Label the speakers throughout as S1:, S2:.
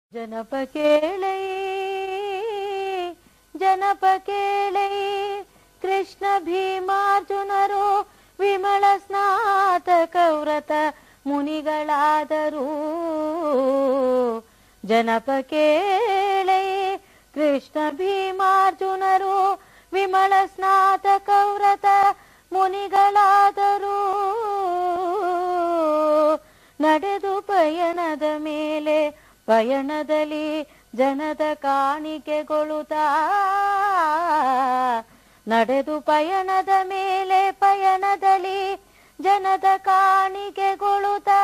S1: ಜನಪ ಕೇಳೈ ಜನಪ ಕೇಳೈ ಕೃಷ್ಣ ಭೀಮಾರ್ಜುನರು ವಿಮಲ ಸ್ನಾತಕ ವ್ರತ ಮುನಿಗಳಾದರು ಜನಪ ಕೇಳೈ ಕೃಷ್ಣ ಭೀಮಾರ್ಜುನರು ವಿಮಲ ಸ್ನಾತಕ ವ್ರತ ಮುನಿಗಳಾದರು ನಡೆದು ಪಯಣದ ಮೇಲೆ ಪಯಣದಲ್ಲಿ ಜನದ ಕಾಣಿಕೆಗೊಳ್ಳುತ್ತಾ ನಡೆದು ಪಯಣದ ಮೇಲೆ ಪಯಣದಲ್ಲಿ ಜನದ ಕಾಣಿಕೆಗೊಳ್ಳುತ್ತಾ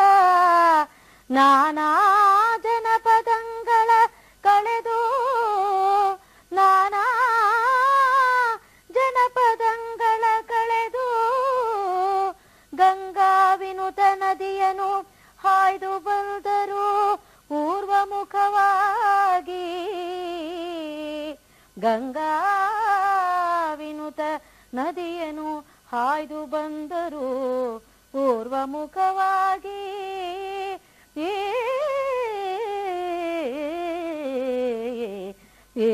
S1: ನಾನಾ ಜನಪದಂಗಳ ಕಳೆದು ನಾನಾ ಜನಪದಂಗಳ ಕಳೆದು ಗಂಗಾ ವಿನುತ ನದಿಯನು ಹಾಯ್ದು ಬಂದರು ಪೂರ್ವಮುಖವಾಗಿ ಗಂಗಾ ವಿನುತ ನದಿಯನು ಹಾಯ್ದು ಬಂದರು ಪೂರ್ವಮುಖವಾಗಿ ಏ ಏ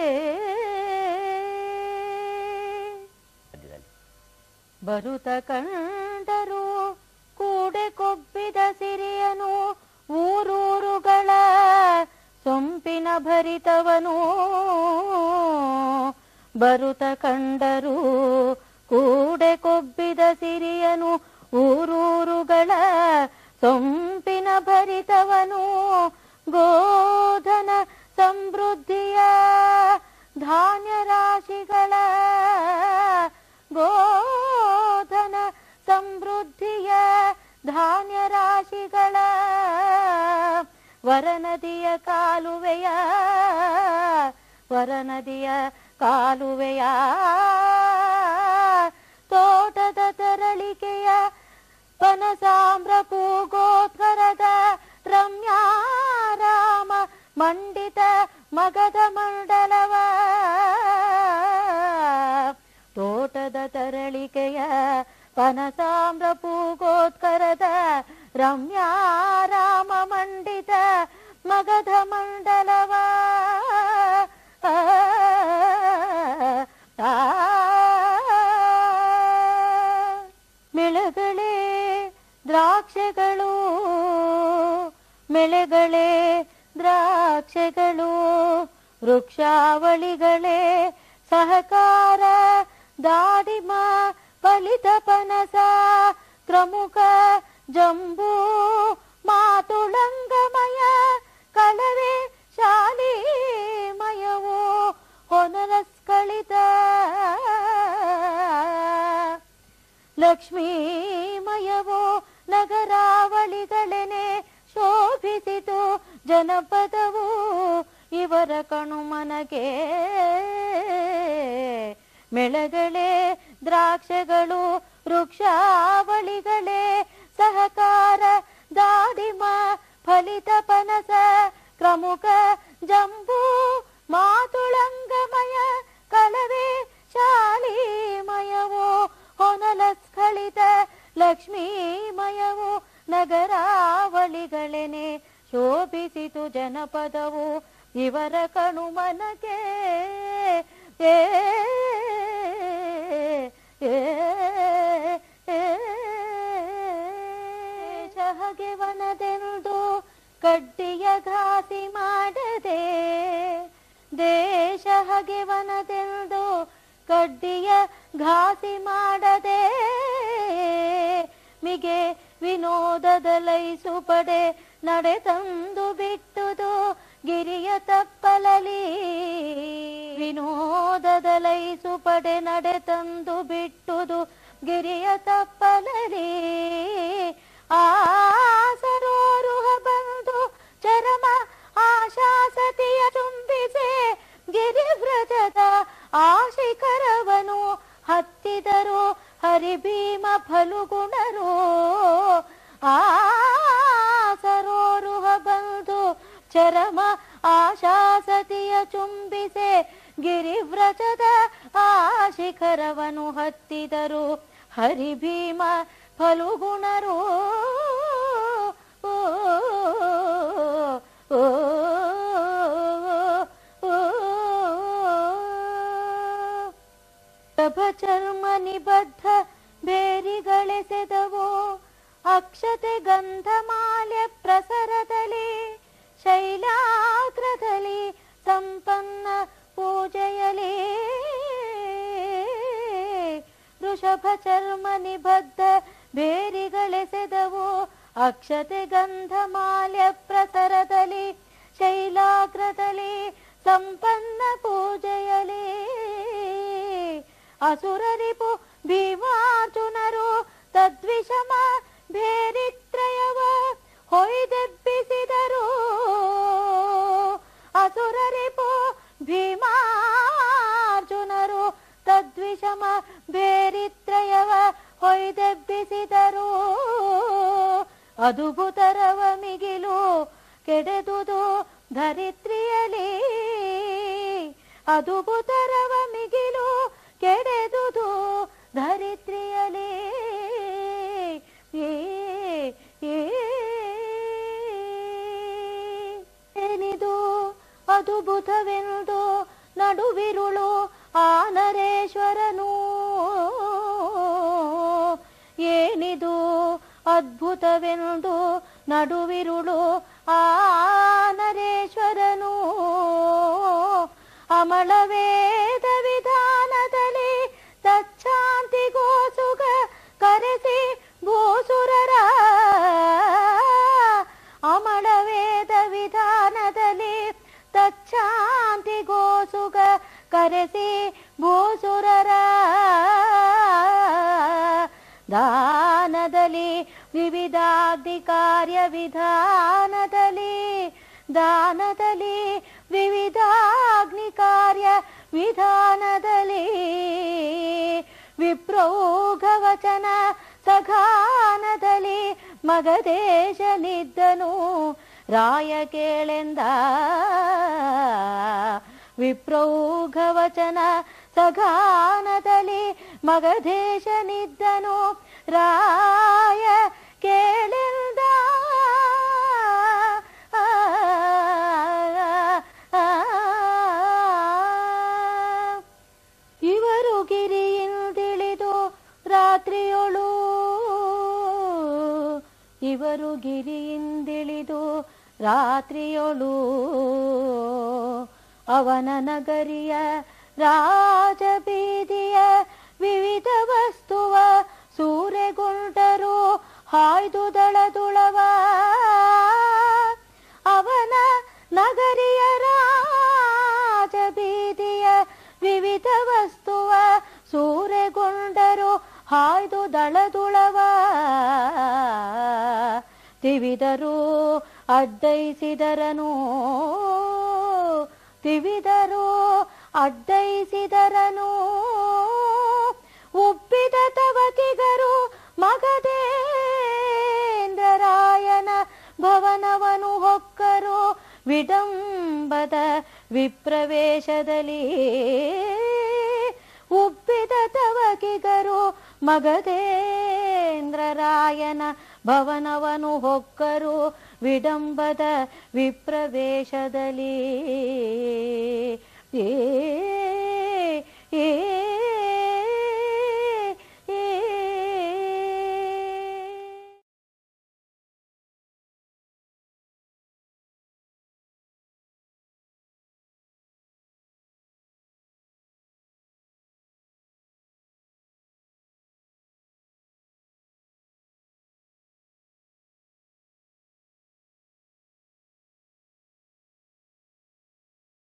S2: ರಾಜ್ಯದಲ್ಲಿ
S1: ಬರುತ ಕಂಡರು ಕೂಡೆ ಕೊಬ್ಬಿದ ಸಿರಿಯನು ಊರೂರುಗಳ ಸೊಂಪಿನ ಭರಿತವನು ಬರುತ ಕಂಡರು ಕೂಡೆ ಕೊಬ್ಬಿದ ಸಿರಿಯನು ಊರೂರುಗಳ ಸೊಂಪಿನ ಭರಿತವನು ಗೋಧನ ಸಮೃದ್ಧಿಯ ಧಾನ್ಯ ರಾಶಿಗಳ ಗೋಧನ ಸಮೃದ್ಧಿಯ ಧಾನ್ಯ ರಾಶಿಗಳ ವರನದಿಯ ಕಾಲುವೆಯ ವರನದಿಯ ಕಾಲುವೆಯ ತೋಟದ ತರಳಿಕೆಯ ಪನಸಾಮ್ರ ಪೂಗೋತ್ಕರದ ರಮ್ಯಾರಾಮ ಮಂಡಿತ ಮಗದ ಮಂಡಲವ ತೋಟದ ತರಳಿಕೆಯ ಪನಸಾಮ್ರ ಪೂಗೋತ್ಕರದ ರಮ್ಯಾರಾಮ ಮಂಡಿತ ಮಗಧ ಮಂಡಲವ ಆ, ಆ, ಮೆಳಗಳೇ ದ್ರಾಕ್ಷೆಗಳು ಮೆಳೆಗಳೇ ದ್ರಾಕ್ಷೆಗಳು ವೃಕ್ಷಾವಳಿಗಳೇ ಸಹಕಾರ ದಾಡಿಮ ಫಲಿತ ಪನಸ ಪ್ರಮುಖ ಜಂಬೂ ಮಾತುಳಂಗಮಯ ಕಳವೆ ಶಾಲಿಮಯವು ಹೊನರಸ್ಕಳಿತ ಲಕ್ಷ್ಮೀಮಯವೋ ನಗರಾವಳಿಗಳೆನೆ ಶೋಭಿಸಿತು ಜನಪದವು ಇವರ ಕಣುಮನಗೆ ಮೆಳಗಳೇ ದ್ರಾಕ್ಷೆಗಳು ವೃಕ್ಷಾವಳಿಗಳೇ ಸಹಕಾರ ದಾಡಿಮ ಫಲಿತ ಪನಸ ಪ್ರಮುಖ ಜಂಬೂ ಮಾತುಳಂಗಮಯ ಕಳವೆ ಶಾಲಿಮಯವೋ ಹೊನಲ ಸ್ಖಳಿತ ಲಕ್ಷ್ಮೀಮಯವು ನಗರಾವಳಿಗಳೆನೆ ಶೋಭಿಸಿತು ಜನಪದವು ಇವರ ಕಣುಮನಗೆ ಏ ಏ, ಏ, ಶಹಗೆ ವನದೆಂದು ಕಡ್ಡಿಯ ಘಾಸಿ ಮಾಡದೆ ದೇಶ ಹಗೆ ವನದೆಂದು ಕಡ್ಡಿಯ ಘಾಸಿ ಮಾಡದೆ ಮಿಗೆ ವಿನೋದದ ಲೈಸು ಪಡೆ ನಡೆ ತಂದು ಬಿಟ್ಟುದು ಗಿರಿಯ ತಪ್ಪಲಲಿ ವಿನೋದದ ಲೈಸು ಪಡೆ ನಡೆ ತಂದು ಬಿಟ್ಟುದು ಗಿರಿಯ ತಪ್ಪಲಲಿ ಆಸರೋರುಹ ಬಂದು ಚರಮ ಆಶಾಸತಿಯ ತುಂಬಿಸೆ ಗಿರಿವ್ರಜದ ಆಶಿಖರವನು ಹತ್ತಿದರು ಹರಿಭೀಮ ಫಲುಗುಣರು ಆಸರೋರುಹ ಬಂದು ಚರಮ ಆಶಾಸತಿಯ ಚುಂಬಿಸೆ ಗಿರಿವ್ರಜದ ಆಶಿಖರವನು ಹತ್ತಿದರು ಹರಿಭೀಮ ಫಲುಗುಣರು ಓ, ಓ, ಓ ಚರ್ಮ ನಿಬದ್ಧ ಬೇರಿಗಳೆಸೆದವೋ ಅಕ್ಷತೆ ಗಂಧಮಾಲ್ಯ ಪ್ರಸರದಲ್ಲಿ ಶೈಲಾಗ್ರದಲ್ಲಿ ಸಂಪನ್ನ ಪೂಜೆಯಲಿ ವೃಷಭ ಚರ್ಮ ನಿಬದ್ಧ ಬೇರಿಗಳೆಸೆದವು ಅಕ್ಷತೆ ಗಂಧಮಾಲ್ಯ ಪ್ರಸರದಲ್ಲಿ ಶೈಲಾಗ್ರದಲ್ಲಿ ಸಂಪನ್ನ ಪೂಜೆಯಲಿ ಅಸುರರಿಪು ಭೀಮಾರ್ಜುನರು ತದ್ವಿಷಮ ಭೇರಿತ್ರಯವ ಹೊಯ್ದೆಬ್ಬಿಸಿದರು ಅಸುರರಿಪು ಭೀಮಾರ್ಜುನರು ತದ್ವಿಷಮ ಬೇರಿತ್ರಯವ ಹೊಯ್ದೆಬ್ಬಿಸಿದರು ಅದುಭುತರವ ಮಿಗಿಲು ಕೆಡೆದುದು ಧರಿತ್ರಿಯಲಿ ಅದುಭುತರವ ಮಿಗಿಲು ಕೆಡೆದುದು ಧರಿತ್ರಿಯಲಿ ಏ ಏ ಏನಿದು ಅದುಭುತವೆಂದು ನಡುವಿರುಳು ಆ ನರೇಶ್ವರನು ಏನಿದು ಅದ್ಭುತವೆಂದು ನಡುವಿರುಳು ಆ ನರೇಶ್ವರನು ಅಮಳ ವೇದ ವಿಧಾನದಲ್ಲಿ ತಚ್ಛಾಂತಿಗೋಸುಗ ಕರೆಸಿ ಭೂಸುರರ ಅಮಳ ವೇದ ವಿಧಾನದಲ್ಲಿ ತಚ್ಛಾಂತಿಗೋಸುಗ ಕರೆಸಿ ಭೂಸುರರ ದಾನದಲ್ಲಿ ವಿವಿಧಾಗ್ನಿ ಕಾರ್ಯ ವಿಧಾನದಲ್ಲಿ ದಾನದಲ್ಲಿ ವಿವಿಧಾಗ್ನಿ ಕಾರ್ಯ ವಿಧಾನದಲ್ಲಿ ವಿಪ್ರೌಘವಚನ ಸಘಾನದಲ್ಲಿ ಮಗದೇಶನಿದ್ದನು ರಾಯ ಕೇಳೆಂದ ವಿಪ್ರೌಘವಚನ ಸಘಾನದಲ್ಲಿ ಮಗದೇಶನಿದ್ದನು ರಾಯ ಕೇಳೆಂದ ಇವರು ಗಿರಿಯಿಂದಿಳಿದು ರಾತ್ರಿಯೊಳು ಇವರು ಗಿರಿಯಿಂದಿಳಿದು ರಾತ್ರಿಯೊಳು ಅವನ ನಗರಿಯ ರಾಜಬೀದಿಯ ವಿವಿಧ ವಸ್ತುವ ಸೂರೆಗೊಂಡರು ಹಾಯ್ದು ದಳದುಳವ ಅವನ ನಗರಿಯ ರಾಜಬೀದಿಯ ವಿವಿಧ ವಸ್ತುವ ಸೂರೆಗೊಂಡರು ಹಾಯ್ದು ದಳದುಳವ ತಿವಿದರು ಅಡ್ಡೈಸಿದರನು ತಿವಿದರು ಅಡ್ಡೈಸಿದರನು ಉಬ್ಬಿದ ತವಕಿಗರು ಮಗದೇಂದ್ರರಾಯನ ಭವನವನು ಹೊಕ್ಕರು ವಿಡಂಬದ ವಿಪ್ರವೇಶದಲ್ಲಿ ಉಬ್ಬಿದ ತವಕಿಗರು ಮಗದೇಂದ್ರರಾಯನ ಭವನವನು ಹೊಕ್ಕರು ವಿಡಂಬದ ವಿಪ್ರವೇಶದಲ್ಲಿ ಏ